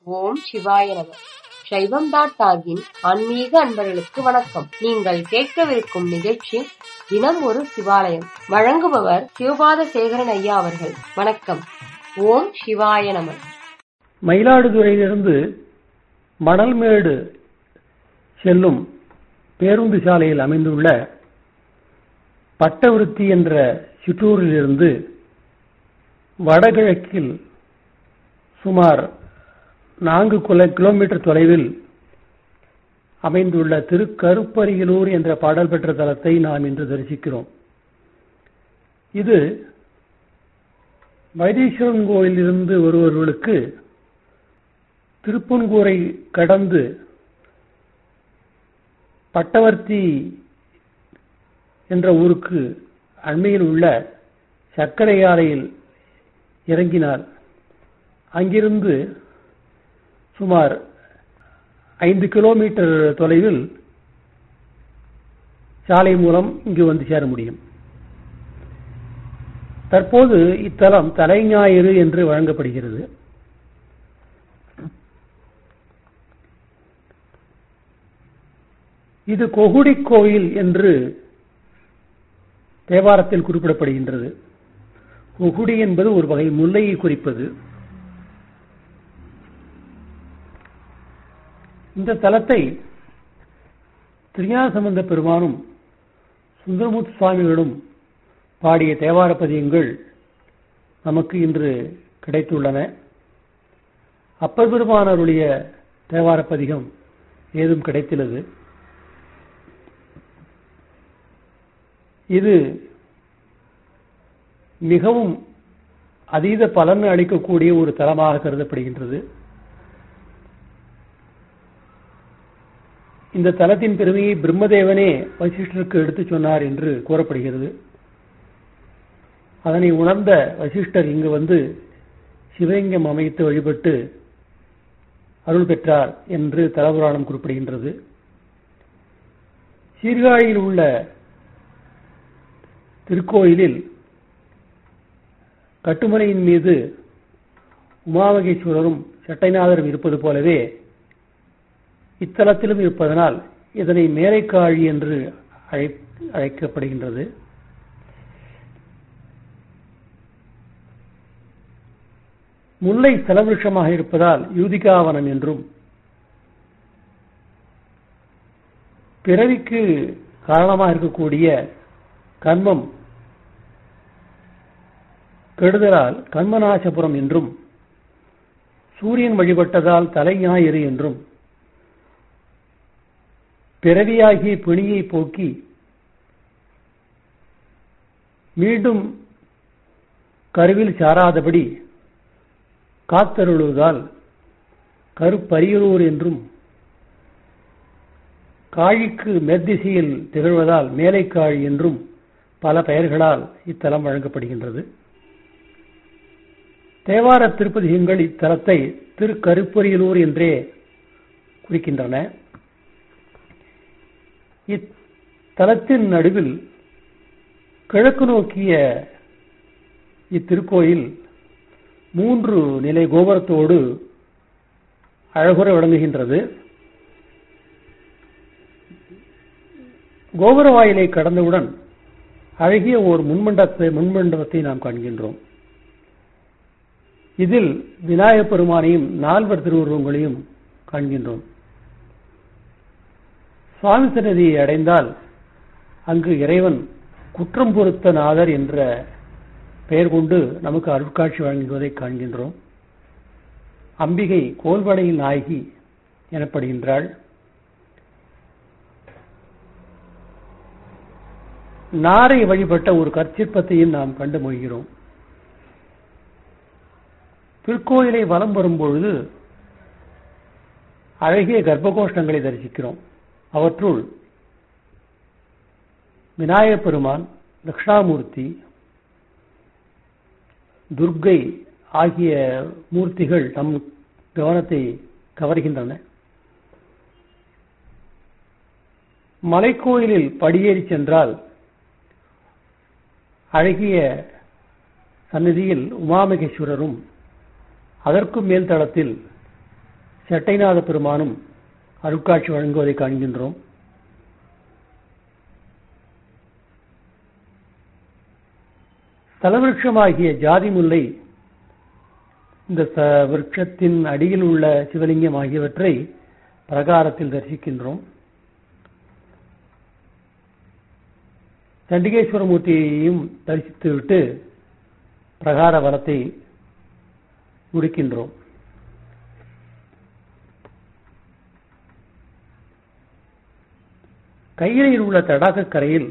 ஓம் சிவாய நம சைவம் டாட் டாகின் ஆன்மீக அன்பர்களுக்கு வணக்கம் நீங்கள் கேட்கவிருக்கும் நிகழ்ச்சி தினம் ஒரு சிவாலயம் வழங்குபவர் சிவபாத சேகரன் ஐயா அவர்கள் வணக்கம் ஓம் சிவாய நம மயிலாடுதுறையிலிருந்து மணல்மேடு செல்லும் பேருந்து சாலையில் அமைந்துள்ள பட்டவிருத்தி என்ற சிற்றூரிலிருந்து வடகிழக்கில் சுமார் நான்கு குல கிலோமீட்டர் தொலைவில் அமைந்துள்ள திருக்கருப்பரிகளூர் என்ற பாடல் பெற்ற தலத்தை நாம் இன்று தரிசிக்கிறோம் இது வைத்தீஸ்வரன் கோயிலிருந்து வருபவர்களுக்கு திருப்பன்கூரை கடந்து பட்டவர்த்தி என்ற ஊருக்கு அண்மையில் உள்ள சர்க்கரை ஆலையில் இறங்கினார் அங்கிருந்து சுமார் ஐந்து கிலோமீட்டர் தொலைவில் சாலை மூலம் இங்கு வந்து சேர முடியும் தற்போது இத்தலம் தலைஞாயிறு என்று வழங்கப்படுகிறது இது கொகுடி கோயில் என்று தேவாரத்தில் குறிப்பிடப்படுகின்றது கொகுடி என்பது ஒரு வகை முல்லையை குறிப்பது இந்த தலத்தை திருஞாசம்பந்த பெருமானும் சுந்தரமூர்த்தி சுவாமிகளும் பாடிய தேவார பதியங்கள் நமக்கு இன்று கிடைத்துள்ளன அப்பர் பெருமானருடைய தேவார பதிகம் ஏதும் கிடைத்துள்ளது இது மிகவும் அதீத பலன் அளிக்கக்கூடிய ஒரு தலமாக கருதப்படுகின்றது இந்த தலத்தின் பெருமையை பிரம்மதேவனே வசிஷ்டருக்கு எடுத்துச் சொன்னார் என்று கூறப்படுகிறது அதனை உணர்ந்த வசிஷ்டர் இங்கு வந்து சிவலிங்கம் அமைத்து வழிபட்டு அருள் பெற்றார் என்று தலபுராணம் குறிப்பிடுகின்றது சீர்காழியில் உள்ள திருக்கோயிலில் கட்டுமனையின் மீது உமாமகேஸ்வரரும் சட்டைநாதரும் இருப்பது போலவே இத்தலத்திலும் இருப்பதனால் இதனை மேலைக்காழி என்று அழைக்கப்படுகின்றது முல்லை செலவிருஷமாக இருப்பதால் யூதிகாவனம் என்றும் பிறவிக்கு காரணமாக இருக்கக்கூடிய கர்மம் கெடுதலால் கண்மநாசபுரம் என்றும் சூரியன் வழிபட்டதால் தலை ஞாயிறு என்றும் பிறவியாகிய பிணியை போக்கி மீண்டும் கருவில் சாராதபடி காத்தருளுவதால் கருப்பரியலூர் என்றும் காழிக்கு மேற்திசையில் திகழ்வதால் மேலைக்காழி என்றும் பல பெயர்களால் இத்தலம் வழங்கப்படுகின்றது தேவார திருப்பதிகங்கள் இத்தலத்தை திருக்கருப்பரியலூர் என்றே குறிக்கின்றன இத்தலத்தின் நடுவில் கிழக்கு நோக்கிய இத்திருக்கோயில் மூன்று நிலை கோபுரத்தோடு அழகுற விளங்குகின்றது கோபுர வாயிலை கடந்தவுடன் அழகிய ஓர் முன்மண்டபத்தை முன்மண்டபத்தை நாம் காண்கின்றோம் இதில் விநாயகப் பெருமானையும் நால்வர் திருவுருவங்களையும் காண்கின்றோம் சுவாமி சன்னதியை அடைந்தால் அங்கு இறைவன் குற்றம் பொருத்த நாதர் என்ற பெயர் கொண்டு நமக்கு அருட்காட்சி வழங்குவதை காண்கின்றோம் அம்பிகை கோல்வடையில் நாயகி எனப்படுகின்றாள் நாரை வழிபட்ட ஒரு கற்சிற்பத்தையும் நாம் கண்டு மொழிகிறோம் திருக்கோயிலை வலம் வரும்பொழுது அழகிய கர்ப்பகோஷ்டங்களை தரிசிக்கிறோம் அவற்றுள் விநாயகப் பெருமான் தட்சிணாமூர்த்தி துர்க்கை ஆகிய மூர்த்திகள் நம் கவனத்தை கவர்கின்றன மலைக்கோயிலில் படியேறி சென்றால் அழகிய சந்நிதியில் உமாமகேஸ்வரரும் அதற்கும் மேல் தளத்தில் செட்டைநாத பெருமானும் அருட்காட்சி வழங்குவதை காண்கின்றோம் ஸ்தலவிருட்சமாகிய ஜாதி முல்லை இந்த ச- விருட்சத்தின் அடியில் உள்ள சிவலிங்கம் ஆகியவற்றை பிரகாரத்தில் தரிசிக்கின்றோம் சண்டிகேஸ்வரமூர்த்தியையும் தரிசித்துவிட்டு பிரகார வலத்தை முடிக்கின்றோம் கையிலையில் உள்ள தடாகக் கரையில்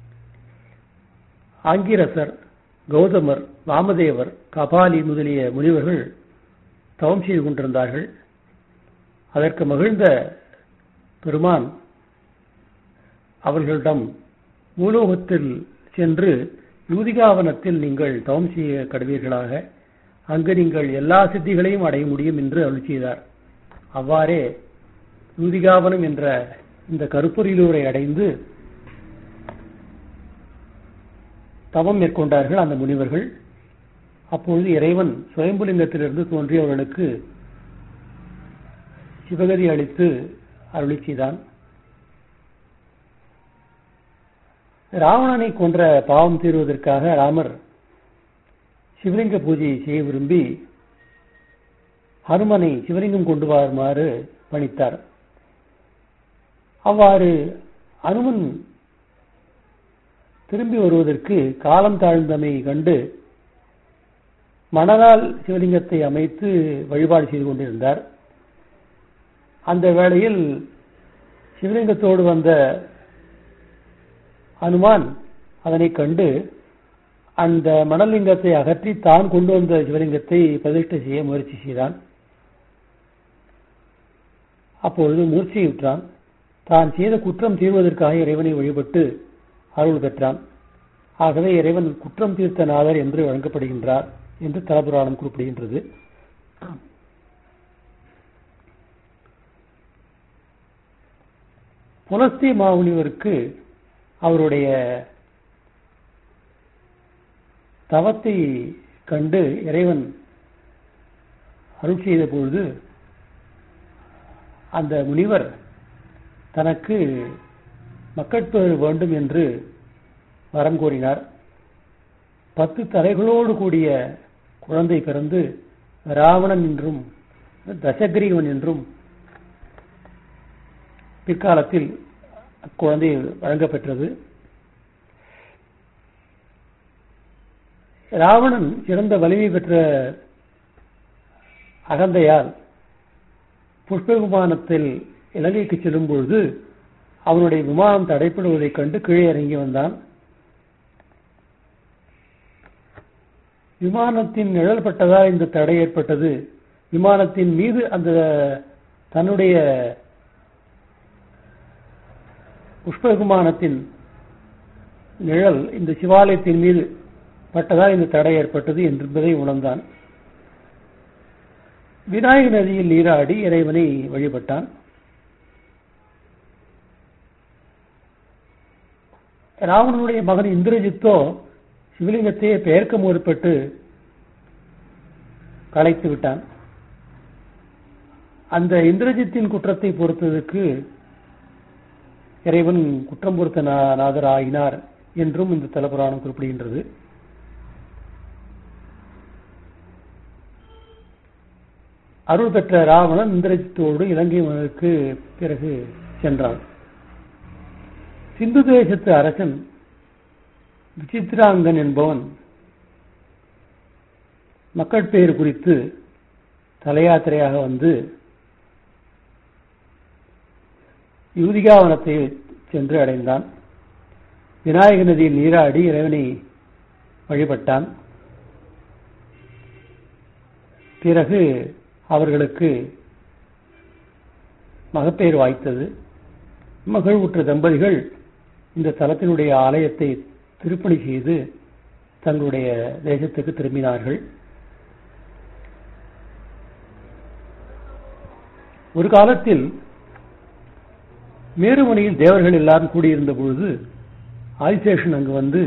ஆங்கிரசர் கௌதமர் வாமதேவர் கபாலி முதலிய முனிவர்கள் தவம் செய்து கொண்டிருந்தார்கள் அதற்கு மகிழ்ந்த பெருமான் அவர்களிடம் பூலோகத்தில் சென்று யூதிகாவனத்தில் நீங்கள் தவம் செய்ய கடுவீர்களாக அங்கு நீங்கள் எல்லா சித்திகளையும் அடைய முடியும் என்று அருள் செய்தார் அவ்வாறே யூதிகாவனம் என்ற இந்த கருப்பொருளூரை அடைந்து தவம் மேற்கொண்டார்கள் அந்த முனிவர்கள் அப்பொழுது இறைவன் சுயம்புலிங்கத்திலிருந்து தோன்றி அவர்களுக்கு சிவகதி அளித்து அருளி செய்தான் ராவணனை கொன்ற பாவம் தீர்வதற்காக ராமர் சிவலிங்க பூஜை செய்ய விரும்பி ஹனுமனை சிவலிங்கம் கொண்டு வருமாறு பணித்தார் அவ்வாறு அனுமன் திரும்பி வருவதற்கு காலம் தாழ்ந்தமை கண்டு மணலால் சிவலிங்கத்தை அமைத்து வழிபாடு செய்து கொண்டிருந்தார் அந்த வேளையில் சிவலிங்கத்தோடு வந்த அனுமான் அதனைக் கண்டு அந்த மணலிங்கத்தை அகற்றி தான் கொண்டு வந்த சிவலிங்கத்தை பிரதிஷ்டை செய்ய முயற்சி செய்தான் அப்பொழுது மூர்ச்சையுற்றான் தான் செய்த குற்றம் தீர்வதற்காக இறைவனை வழிபட்டு அருள் பெற்றான் ஆகவே இறைவன் குற்றம் தீர்த்த நாதர் என்று வழங்கப்படுகின்றார் என்று தலபுராணம் குறிப்பிடுகின்றது புலஸ்தி மாமுனிவருக்கு அவருடைய தவத்தை கண்டு இறைவன் அருள் செய்த பொழுது அந்த முனிவர் தனக்கு மக்கட்பேறு வேண்டும் என்று வரம் கோரினார் பத்து தலைகளோடு கூடிய குழந்தை பிறந்து ராவணன் என்றும் தசகிரீவன் என்றும் பிற்காலத்தில் குழந்தை வழங்கப்பெற்றது ராவணன் சிறந்த வலிமை பெற்ற அகந்தையால் புஷ்ப விமானத்தில் இலங்கைக்கு செல்லும் பொழுது அவனுடைய விமானம் தடைப்படுவதைக் கண்டு கீழே இறங்கி வந்தான் விமானத்தின் நிழல் பட்டதால் இந்த தடை ஏற்பட்டது விமானத்தின் மீது அந்த தன்னுடைய புஷ்ப விமானத்தின் நிழல் இந்த சிவாலயத்தின் மீது பட்டதால் இந்த தடை ஏற்பட்டது என்பதை உணர்ந்தான் விநாயக நதியில் நீராடி இறைவனை வழிபட்டான் ராவணனுடைய மகன் இந்திரஜித்தோ சிவலிங்கத்தையே பெயர்க்க முற்பட்டு கலைத்து விட்டான் அந்த இந்திரஜித்தின் குற்றத்தை பொறுத்ததற்கு இறைவன் குற்றம் பொறுத்த நா- நாதர் ஆகினார் என்றும் இந்த தலபுராணம் குறிப்பிடுகின்றது அருள் பெற்ற ராவணன் இந்திரஜித்தோடு இலங்கை மன்னருக்கு பிறகு சென்றான் சிந்து தேசத்து அரசன் விசித்திராங்கன் என்பவன் மக்கட்பேறு குறித்து தலையாத்திரையாக வந்து யூதிகாவனத்தை சென்று அடைந்தான் விநாயக நதியில் நீராடி இறைவனை வழிபட்டான் பிறகு அவர்களுக்கு மகப்பேறு வாய்த்தது மகிழ்வுற்ற தம்பதிகள் இந்த தலத்தினுடைய ஆலயத்தை திருப்பணி செய்து தங்களுடைய தேசத்துக்கு திரும்பினார்கள் ஒரு காலத்தில் மேருமணியில் தேவர்கள் எல்லாரும் கூடியிருந்த பொழுது ஆதிசேஷன் அங்கு வந்து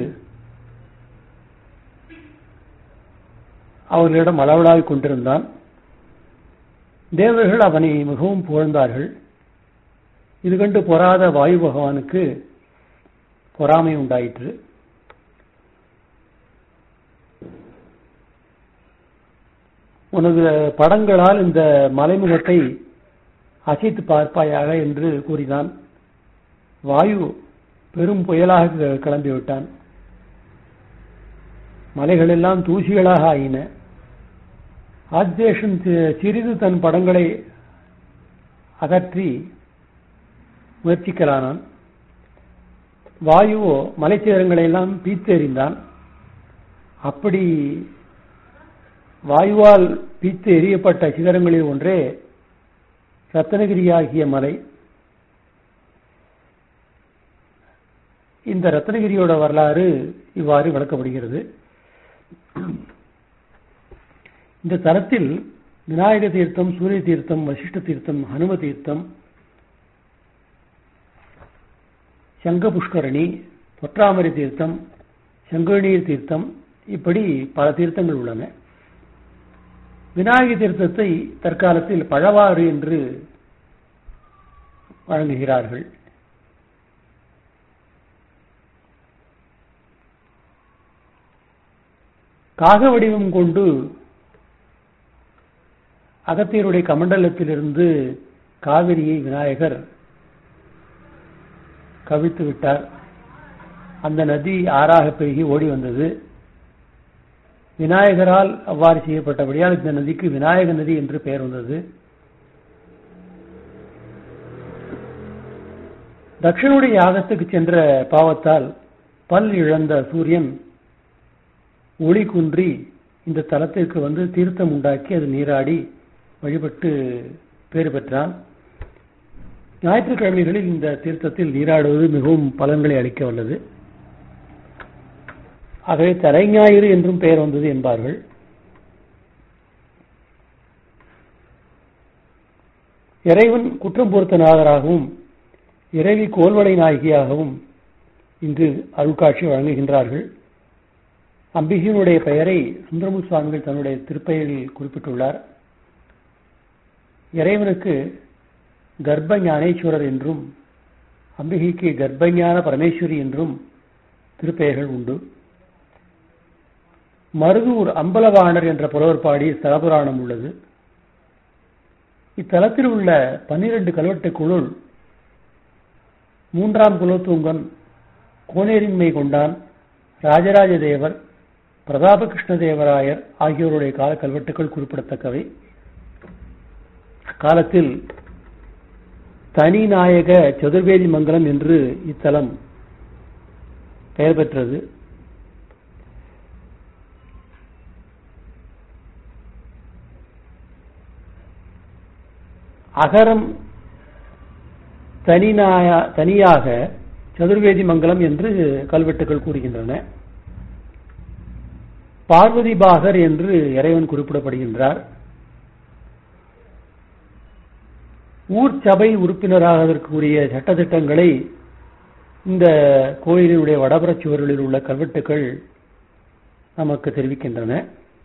அவர்களிடம் அளவலாவிக் கொண்டிருந்தான் தேவர்கள் அவனை மிகவும் புகழ்ந்தார்கள் இது கண்டு பொறாத வாயு பகவானுக்கு பொறாமை உண்டாயிற்று உனது படங்களால் இந்த மலைமுகத்தை அசைத்து பார்ப்பாயாக என்று கூறினான் வாயு பெரும் புயலாக கிளம்பிவிட்டான் மலைகள் எல்லாம் தூசிகளாக ஆயின ஆத்வேஷன் சிறிது தன் படங்களை அகற்றி முயற்சிக்கலானான் வாயுவோ மலைச்சேரங்களை எல்லாம் பீத்தெறிந்தான் அப்படி வாயுவால் பீத்து எரியப்பட்ட சிகரங்களில் ஒன்றே ரத்னகிரி ஆகிய மலை இந்த ரத்னகிரியோட வரலாறு இவ்வாறு விளக்கப்படுகிறது இந்த தலத்தில் விநாயக தீர்த்தம் சூரிய தீர்த்தம் வசிஷ்ட தீர்த்தம் ஹனும தீர்த்தம் சங்க புஷ்கரணி பொற்றாமரை தீர்த்தம் செங்கநீர் தீர்த்தம் இப்படி பல தீர்த்தங்கள் உள்ளன விநாயக தீர்த்தத்தை தற்காலத்தில் பழவாறு என்று வழங்குகிறார்கள் காக வடிவம் கொண்டு அகத்தியருடைய கமண்டலத்திலிருந்து காவிரியை விநாயகர் கவிழ்த்து விட்டார் அந்த நதி ஆறாக பெருகி ஓடி வந்தது விநாயகரால் அவ்வாறு செய்யப்பட்டபடியால் இந்த நதிக்கு விநாயக நதி என்று பெயர் வந்தது தட்சனுடைய யாகத்துக்கு சென்ற பாவத்தால் பல் இழந்த சூரியன் ஒளி குன்றி இந்த தலத்திற்கு வந்து தீர்த்தம் உண்டாக்கி அது நீராடி வழிபட்டு பேறு பெற்றான் ஞாயிற்றுக்கிழமைகளில் இந்த தீர்த்தத்தில் நீராடுவது மிகவும் பலன்களை அளிக்க வல்லது ஆகவே தரைஞாயிறு என்றும் பெயர் வந்தது என்பார்கள் இறைவன் குற்றம் பொறுத்த நாதராகவும் இறைவி கோல்வடை நாயகியாகவும் இங்கு அருள்காட்சி வழங்குகின்றார்கள் அம்பிகையினுடைய பெயரை சுந்தரமு சுவாமிகள் தன்னுடைய திருப்பெயரில் குறிப்பிட்டுள்ளார் இறைவனுக்கு கர்ப்ப ஞானேஸ்வரர் என்றும் அம்பிகைக்கு கர்ப்பஞான பரமேஸ்வரி என்றும் திருப்பெயர்கள் உண்டு மருதூர் அம்பலவாணர் என்ற புலவர் பாடி ஸ்தலபுராணம் உள்ளது இத்தலத்தில் உள்ள பன்னிரண்டு கல்வெட்டுக்குழுள் மூன்றாம் குலோத்துங்கன் கோனேரின்மை கொண்டான் ராஜராஜ தேவர் பிரதாப கிருஷ்ணதேவராயர் ஆகியோருடைய கால கல்வெட்டுக்கள் குறிப்பிடத்தக்கவை அக்காலத்தில் தனிநாயக சதுர்வேதி மங்கலம் என்று இத்தலம் பெயர் பெற்றது அகரம் தனிநாய தனியாக சதுர்வேதி மங்கலம் என்று கல்வெட்டுகள் கூறுகின்றன பார்வதி பாகர் என்று இறைவன் குறிப்பிடப்படுகின்றார் ஊர் சபை உறுப்பினராகதற்குரிய சட்டத்திட்டங்களை இந்த கோயிலினுடைய வடபுறச் சுவர்களில் உள்ள கல்வெட்டுக்கள் நமக்கு தெரிவிக்கின்றன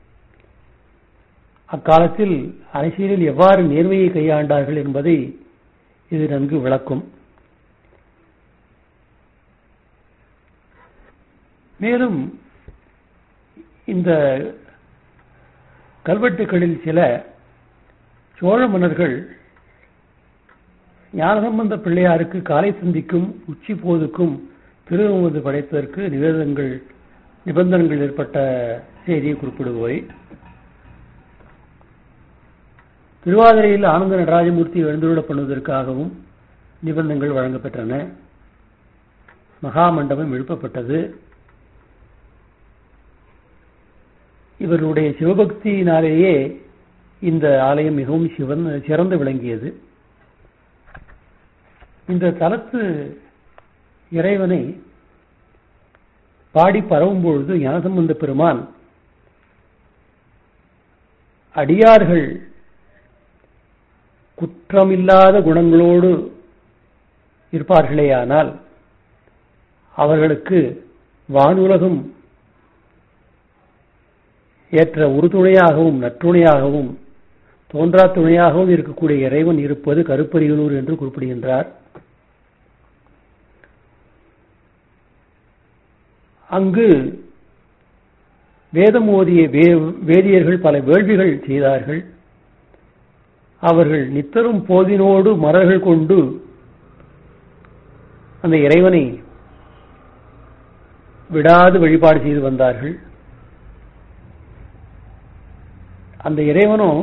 அக்காலத்தில் அரசியலில் எவ்வாறு நேர்மையை கையாண்டார்கள் என்பதை இது நன்கு விளக்கும் மேலும் இந்த கல்வெட்டுகளில் சில சோழ மன்னர்கள் ஞானசம்பந்த பிள்ளையாருக்கு காலை சந்திக்கும் உச்சி போதுக்கும் திருவமுது படைப்பதற்கு நிவேதங்கள் நிபந்தனைகள் ஏற்பட்ட செய்தியை குறிப்பிடுபவை திருவாதிரையில் ஆனந்த நடராஜமூர்த்தி எழுந்துள்ள பண்ணுவதற்காகவும் நிபந்தனைகள் வழங்கப்பெற்றன மகாமண்டபம் எழுப்பப்பட்டது இவருடைய சிவபக்தியினாலேயே இந்த ஆலயம் மிகவும் சிவன் சிறந்து விளங்கியது இந்த தலத்து இறைவனை பாடி பரவும் பொழுது ஞானசம்பந்த பெருமான் அடியார்கள் குற்றமில்லாத குணங்களோடு இருப்பார்களேயானால் அவர்களுக்கு வானுலகம் ஏற்ற உறுதுணையாகவும் நற்றுணையாகவும் தோன்றா துணையாகவும் இருக்கக்கூடிய இறைவன் இருப்பது கருப்பரியலூர் என்று குறிப்பிடுகின்றார் அங்கு வேதம் ஓதிய வேதியர்கள் பல வேள்விகள் செய்தார்கள் அவர்கள் நித்தரும் போதினோடு மலர்கள் கொண்டு அந்த இறைவனை விடாது வழிபாடு செய்து வந்தார்கள் அந்த இறைவனும்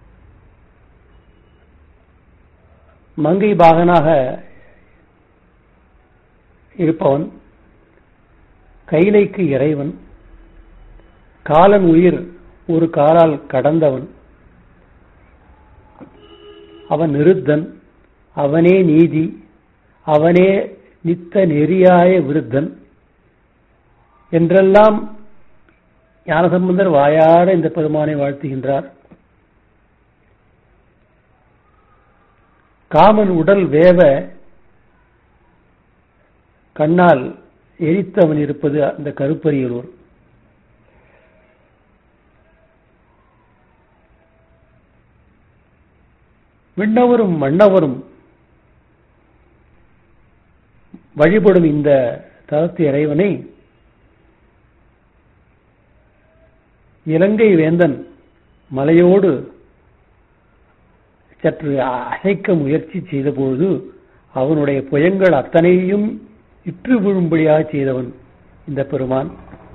மங்கை பாகனாக இருப்பவன் கைலைக்கு இறைவன் காலன் உயிர் ஒரு காலால் கடந்தவன் அவன் நிருத்தன் அவனே நீதி அவனே நித்த நெறியாய விருத்தன் என்றெல்லாம் ஞானசம்பந்தர் வாயாட இந்த பெருமானை வாழ்த்துகின்றார் காமன் உடல் வேவ கண்ணால் எரித்தவன் இருப்பது அந்த கருப்பரியலூர் விண்ணவரும் மன்னவரும் வழிபடும் இந்த தளத்து இறைவனை இலங்கை வேந்தன் மலையோடு சற்று அசைக்க முயற்சி செய்தபோது அவனுடைய புயங்கள் அத்தனையும் இற்று விழும்படியாக செய்தவன் இந்த பெருமான்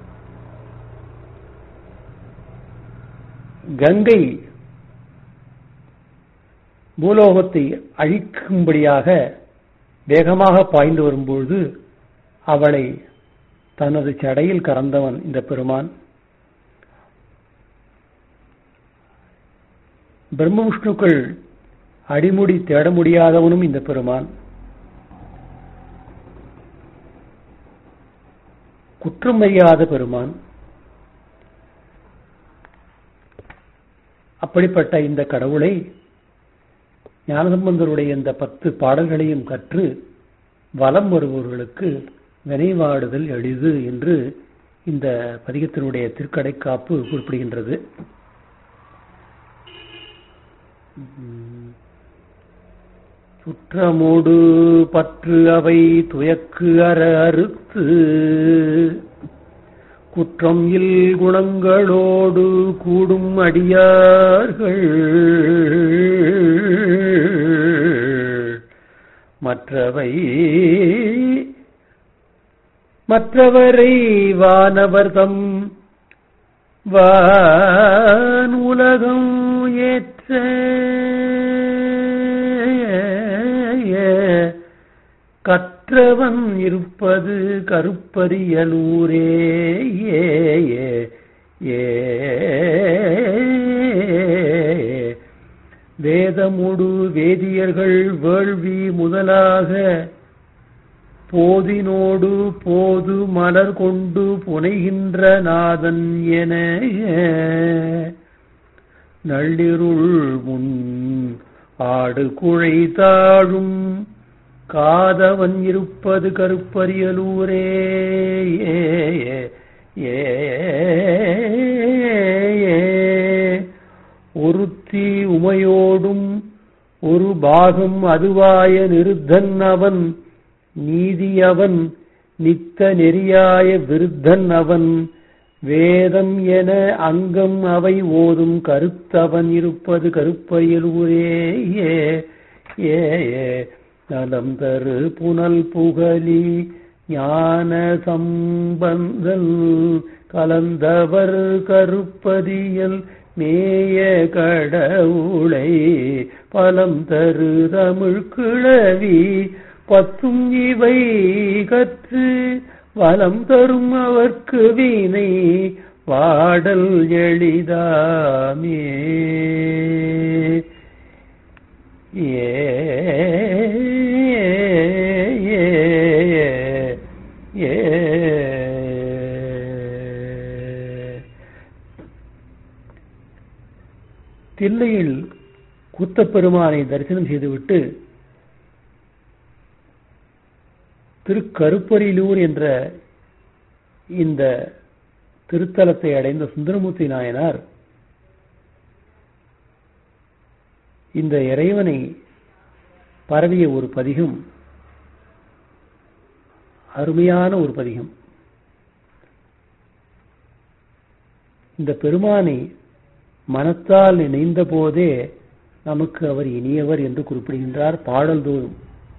கங்கை பூலோகத்தை அழிக்கும்படியாக வேகமாக பாய்ந்து வரும்பொழுது அவளை தனது சடையில் கறந்தவன் இந்த பெருமான் பிரம்ம விஷ்ணுக்கள் அடிமுடி தேட முடியாதவனும் இந்த பெருமான் குற்றம் அறியாத பெருமான் அப்படிப்பட்ட இந்த கடவுளை ஞானசம்பந்தருடைய இந்த பத்து பாடல்களையும் கற்று வலம் வருபவர்களுக்கு நினைவாடுதல் எளிது என்று இந்த பதிகத்தினுடைய திருக்கடைக்காப்பு குறிப்பிடுகின்றது சுற்றமோடு பற்று அவை துயக்கு அற அறுத்து குற்றம் இல் குணங்களோடு கூடும் அடியார்கள் மற்றவை மற்றவரை வானவர்தம் வான் உலகம் ஏற்ற கற்றவன் இருப்பது கருப்பரியலூரே ஏ ஏ ஏ வேதமுடு வேதியர்கள் வேள்வி முதலாக போதினோடு போது மலர் கொண்டு புனைகின்ற நாதன் என நள்ளிருள் முன் ஆடு குழை தாழும் காதவன் இருப்பது கருப்பரியலூரே ஏ ஏ ஏ ஒருத்தி உமையோடும் ஒரு பாகம் அதுவாய நிருத்தன் அவன் நீதி அவன் நித்த நெறியாய விருத்தன் அவன் வேதம் என அங்கம் அவை ஓதும் கருத்தவன் இருப்பது கருப்பையலூரே ஏ ஏ ஏ நலம் தரு புனல் புகழி ஞான சம்பந்தல் கலந்தவர் கருப்பதியல் மேய கடவுளை பலம் தரு தமிழ் கிழவி பத்தும் இவை கற்று வலம் தரும் அவர்க்கு வீணை வாடல் எளிதாமே ஏ ஏ தில்லையில் கூத்தப்பெருமானை தரிசனம் செய்துவிட்டு திருக்கருப்பரிலூர் என்ற இந்த திருத்தலத்தை அடைந்த சுந்தரமூர்த்தி நாயனார் இந்த இறைவனை பரவிய ஒரு பதிகம் அருமையான ஒரு பதிகம் இந்த பெருமானை மனத்தால் நினைந்த போதே நமக்கு அவர் இனியவர் என்று குறிப்பிடுகின்றார் பாடல்தோறும்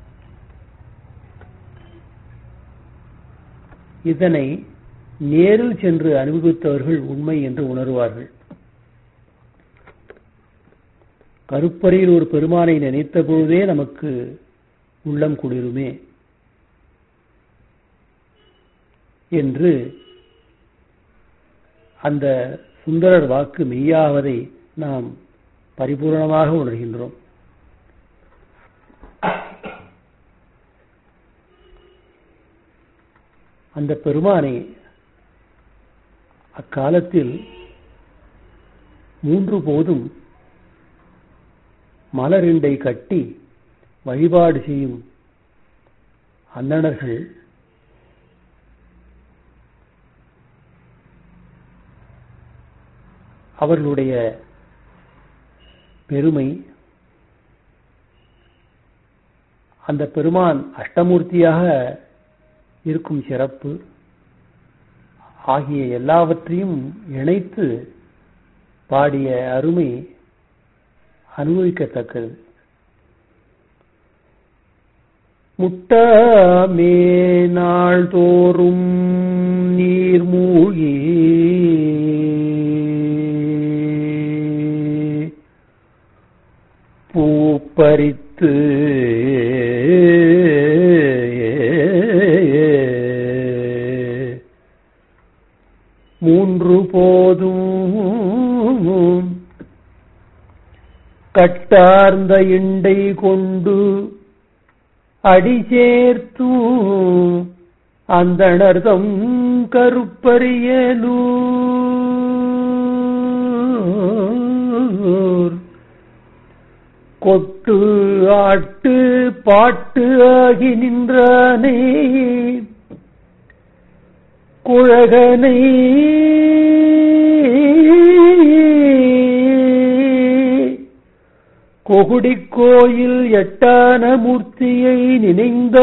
இதனை நேரில் சென்று அனுபவித்தவர்கள் உண்மை என்று உணர்வார்கள் கருப்பறையில் ஒரு பெருமானை நினைத்த பொழுதே நமக்கு உள்ளம் குளிருமே என்று அந்த சுந்தரர் வாக்கு மெய்யாவதை நாம் பரிபூர்ணமாக உணர்கின்றோம் அந்த பெருமானை அக்காலத்தில் மூன்று போதும் மலரிண்டை கட்டி வழிபாடு செய்யும் அந்தணர்கள் அவர்களுடைய பெருமை அந்த பெருமான் அஷ்டமூர்த்தியாக இருக்கும் சிறப்பு ஆகிய எல்லாவற்றையும் இணைத்து பாடிய அருமை அனுபவிக்கத்தக்கது முட்டமே நாள்தோறும் நீர் மூழ்கி பூப்பறித்து மூன்று போதும் கட்டார்ந்த இண்டை கொண்டு அடி சேர்த்து அந்தணர்தம் கருப்பறியலூர் கொட்டு ஆட்டு பாட்டு ஆகி நின்றானே குழகனை கொகுடிக் கோயில் எட்டான மூர்த்தியை நினைந்த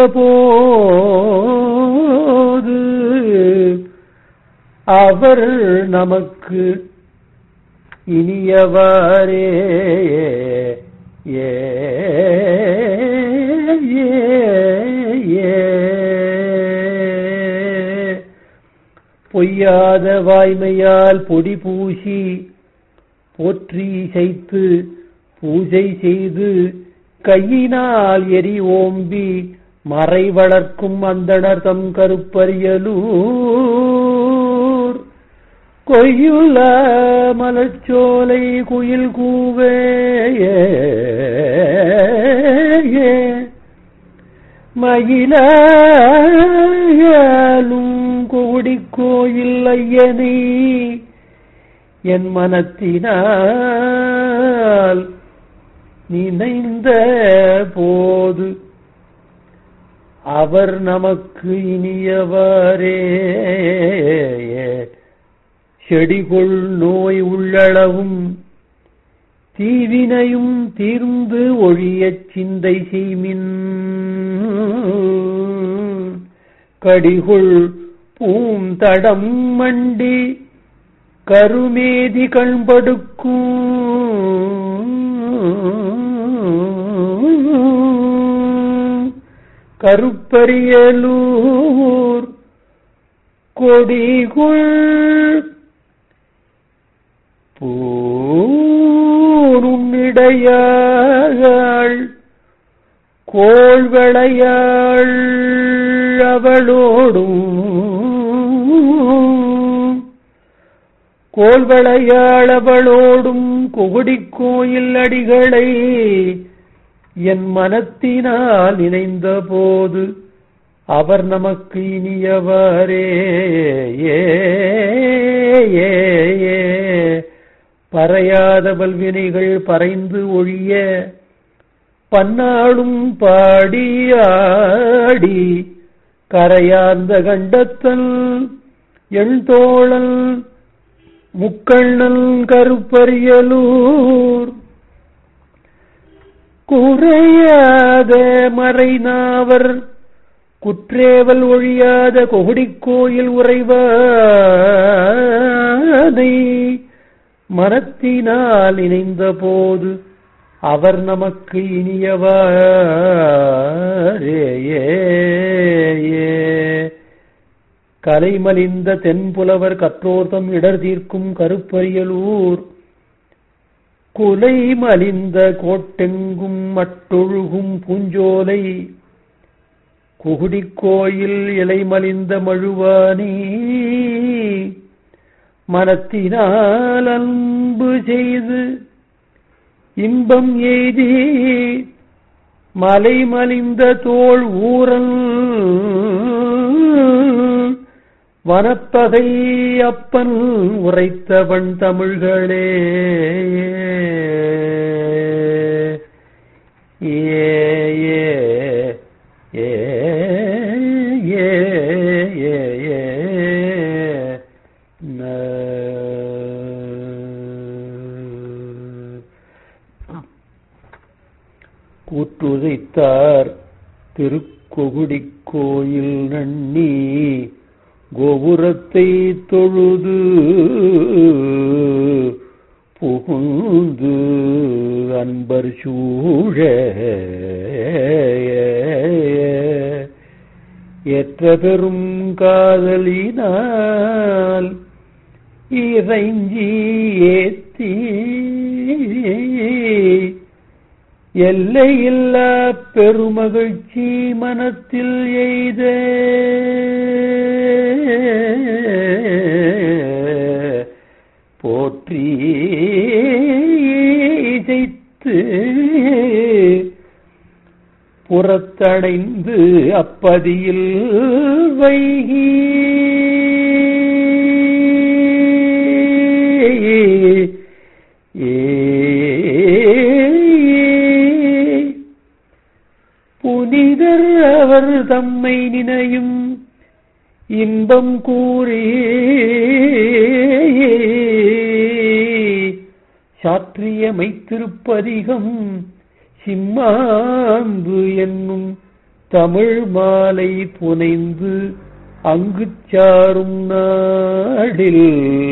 போது அவர் நமக்கு இனியவாரே ஏ ஏ, ஏ. பொய்யாத வாய்மையால் பொடி பூசி போற்றி இசைத்து பூஜை செய்து கையினால் எரி ஓம்பி மறை வளர்க்கும் அந்தணர் தம் கருப்பரியலூர் கொய்யுல மலச்சோலை குயில் கூவே மயிலும் கோடி கோயில் ஐயனை என் மனத்தினால் நினைந்த போது அவர் நமக்கு இனியவரே செடிகொள் நோய் உள்ளளவும் தீவினையும் தீர்ந்து ஒழியச் சிந்தை செய்மின் கடிகொள் பூந்தடம் மண்டி கருமேதி கண்படுக்கும் கருப்பரியலூர் கொடிகுள் பூனுன்னிடையாள் கோள் விளையாள் அவளோடும் கோல் விளையாளவளோடும் கொகுடிக் கோயில் அடிகளை என் மனத்தினால் நினைந்த போது அவர் நமக்கு இனியவரே ஏ ஏ, ஏ. பறையாத பல்வினைகள் பறைந்து ஒழிய பன்னாளும் பாடி ஆடி கரையார்ந்த கண்டத்தல் எண்தோழல் முக்கண்ணன் கருப்பரியலூர் குறையாத மறைநாவர் குற்றேவல் ஒழியாத கொகுடிக் கோயில் உறைவானை மனத்தினால் இணைந்த போது அவர் நமக்கு இனியவாரே கலைமலிந்த தென்புலவர் கற்றோர்த்தம் இடர் தீர்க்கும் கருப்பரியலூர் குலை மலிந்த கோட்டெங்கும் மட்டொழுகும் பூஞ்சோலை குகுடிக் கோயில் இலை மலிந்த மழுவானே மனத்தினால் அன்பு செய்து இன்பம் எய்தி மலை மலிந்த தோல் ஊரல் வனப்பகை அப்பன் உரைத்தவன் தமிழ்களே ஏ ஏ ஏ ஏ ஏ ஏ கூற்றுதைத்தார் திருக்கொகுடிக் கோயில் நன்னி கோபுரத்தை தொழுது புகுந்து அன்பர் சூழ ஏற்ற பெரும் காதலினால் இறைஞ்சி ஏத்தி எல்லையில்லா பெருமகிழ்ச்சி மனத்தில் எய்த போற்றி இசைத்து புறத்தடைந்து அப்பதியில் வைகி புனிதர் அவர் தம்மை நினையும் இன்பம் கூறி சாற்றிய மைத்திருப்பதிகம் சிம்மாந்து என்னும் தமிழ் மாலை புனைந்து அங்கு சாரும் நாடில்